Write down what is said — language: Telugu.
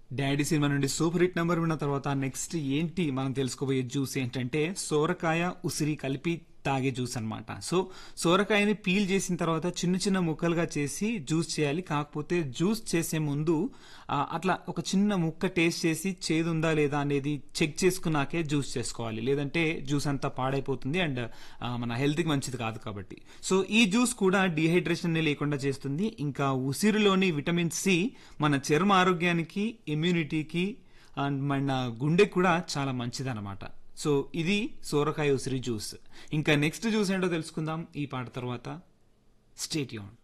డాడీ సినిమా నుండి సూపర్ హిట్ నెంబర్ విన్న తర్వాత నెక్స్ట్ ఏంటి మనం తెలుసుకోబోయే జ్యూస్ ఏంటంటే సోరకాయ ఉసిరి కలిపి తాగే జ్యూస్ అన్నమాట సో సోరకాయని పీల్ చేసిన తర్వాత చిన్న చిన్న ముక్కలుగా చేసి జ్యూస్ చేయాలి కాకపోతే జ్యూస్ చేసే ముందు ఆ, అట్లా ఒక చిన్న ముక్క టేస్ట్ చేసి చేదుందా లేదా అనేది చెక్ చేసుకున్నాకే జ్యూస్ చేసుకోవాలి లేదంటే జ్యూస్ అంతా పాడైపోతుంది అండ్ మన హెల్త్కి మంచిది కాదు కాబట్టి సో ఈ జ్యూస్ కూడా డిహైడ్రేషన్ లేకుండా చేస్తుంది ఇంకా ఉసిరిలోని విటమిన్ సి మన చర్మ ఆరోగ్యానికి ఇమ్యూనిటీకి అండ్ మన గుండెకి కూడా చాలా మంచిదన్నమాట సో ఇది సోరకాయ ఉసిరి జ్యూస్ ఇంకా నెక్స్ట్ జ్యూస్ ఏంటో తెలుసుకుందాం ఈ పాట తర్వాత స్టేట్ యూన్